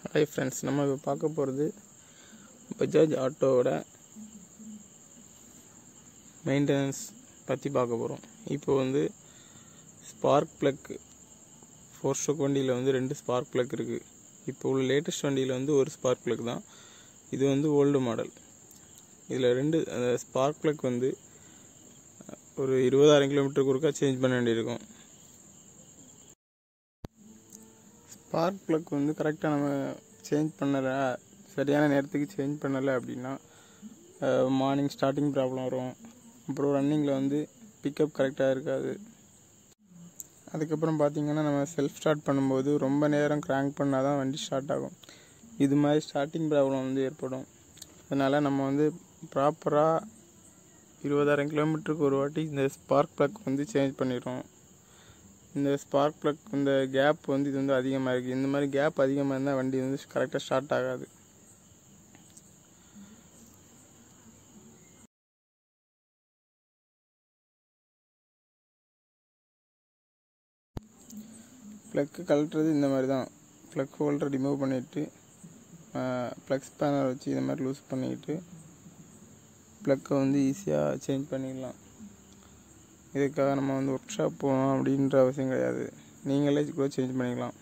hi friends நம்ம இப்போ பார்க்க போகிறது பஜாஜ் ஆட்டோவோட மெயின்டெனன்ஸ் பற்றி பார்க்க போகிறோம் இப்போ வந்து ஸ்பார்க் ப்ளக் ஃபோர் ஸ்ட்ரோக் வண்டியில் வந்து ரெண்டு ஸ்பார்க் ப்ளக் இருக்குது இப்போ உள்ள லேட்டஸ்ட் வண்டியில் வந்து ஒரு ஸ்பார்க் ப்ளக் தான் இது வந்து ஓல்டு மாடல் இதில் ரெண்டு அந்த ஸ்பார்க் ப்ளக் வந்து ஒரு இருபதாயிரம் கிலோமீட்டருக்கு ஒருக்கா சேஞ்ச் பண்ண வேண்டியிருக்கும் ஸ்பார்க் ப்ளக் வந்து கரெக்டாக நம்ம சேஞ்ச் பண்ணலை சரியான நேரத்துக்கு சேஞ்ச் பண்ணலை அப்படின்னா மார்னிங் ஸ்டார்டிங் ப்ராப்ளம் வரும் அப்புறம் ரன்னிங்கில் வந்து பிக்கப் கரெக்டாக இருக்காது அதுக்கப்புறம் பார்த்திங்கன்னா நம்ம செல்ஃப் ஸ்டார்ட் பண்ணும்போது ரொம்ப நேரம் கிராங்க் பண்ணால் தான் வண்டி ஸ்டார்ட் ஆகும் இது மாதிரி ஸ்டார்டிங் ப்ராப்ளம் வந்து ஏற்படும் அதனால் நம்ம வந்து ப்ராப்பராக இருபதாயிரம் கிலோமீட்டருக்கு ஒரு வாட்டி இந்த ஸ்பார்க் ப்ளக் வந்து சேஞ்ச் பண்ணிடுறோம் இந்த ஸ்பார்க் ப்ளக் இந்த கேப் வந்து இது வந்து அதிகமாக இருக்குது இந்த மாதிரி கேப் அதிகமாக இருந்தால் வண்டி வந்து கரெக்டாக ஸ்டார்ட் ஆகாது ப்ளக்கு கழட்டுறது இந்த மாதிரி தான் ப்ளக் ஹோல்டர் ரிமூவ் பண்ணிவிட்டு ப்ளக் ஸ்பேனர் வச்சு இந்த மாதிரி லூஸ் பண்ணிக்கிட்டு ப்ளக்கை வந்து ஈஸியாக சேஞ்ச் பண்ணிடலாம் இதுக்காக நம்ம வந்து ஒர்க் ஷாப் போகணும் அப்படின்ற அவசியம் கிடையாது நீங்களே கூட சேஞ்ச் பண்ணிக்கலாம்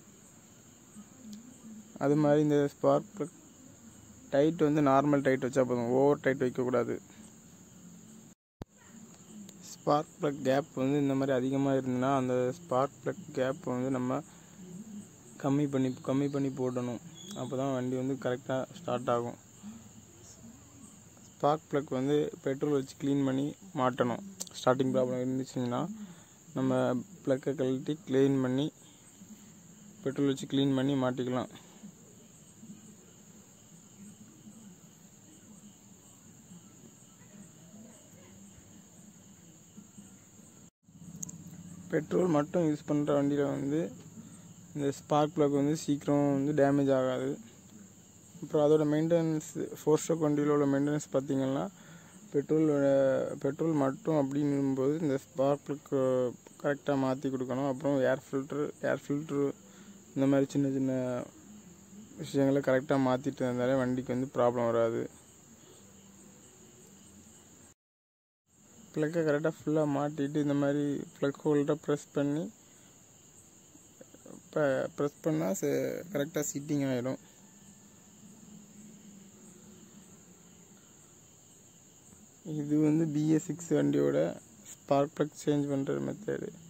அது மாதிரி இந்த ஸ்பார்க் ப்ளக் டைட் வந்து நார்மல் டைட் வச்சா போதும் ஓவர் டைட் வைக்கக்கூடாது ஸ்பார்க் ப்ளக் கேப் வந்து இந்த மாதிரி அதிகமாக இருந்ததுன்னா அந்த ஸ்பார்க் ப்ளக் கேப் வந்து நம்ம கம்மி பண்ணி கம்மி பண்ணி போடணும் அப்போ தான் வண்டி வந்து கரெக்டாக ஸ்டார்ட் ஆகும் ஸ்பார்க் ப்ளக் வந்து பெட்ரோல் வச்சு க்ளீன் பண்ணி மாட்டணும் ஸ்டார்டிங் ப்ராப்ளம் இருந்துச்சுன்னா நம்ம ப்ளக்கை கழட்டி க்ளீன் பண்ணி பெட்ரோல் வச்சு க்ளீன் பண்ணி மாட்டிக்கலாம் பெட்ரோல் மட்டும் யூஸ் பண்ணுற வண்டியில் வந்து இந்த ஸ்பார்க் ப்ளக் வந்து சீக்கிரம் வந்து டேமேஜ் ஆகாது அப்புறம் அதோட மெயின்டெனன்ஸ் ஃபோர் ஸ்ட்ரோக் வண்டியில் உள்ள மெயின்டெனன்ஸ் பார்த்திங்கன்னா பெட்ரோல் பெட்ரோல் மட்டும் அப்படிங்கும்போது இந்த ஸ்பார்க் ப்ளக் கரெக்டாக மாற்றி கொடுக்கணும் அப்புறம் ஏர் ஃபில்ட்ரு ஏர் ஃபில்ட்ரு இந்த மாதிரி சின்ன சின்ன விஷயங்களை கரெக்டாக மாற்றிட்டு இருந்தாலே வண்டிக்கு வந்து ப்ராப்ளம் வராது ப்ளக்கை கரெக்டாக ஃபுல்லாக மாட்டிட்டு இந்த மாதிரி ப்ளக் ஹோல்டரை ப்ரெஸ் பண்ணி இப்போ ப்ரெஸ் பண்ணால் கரெக்டாக சிட்டிங் ஆகிடும் இது வந்து பிஎஸ் சிக்ஸ் வண்டியோட ஸ்பார்க் ப்ளக் சேஞ்ச் பண்ணுற மெத்தடு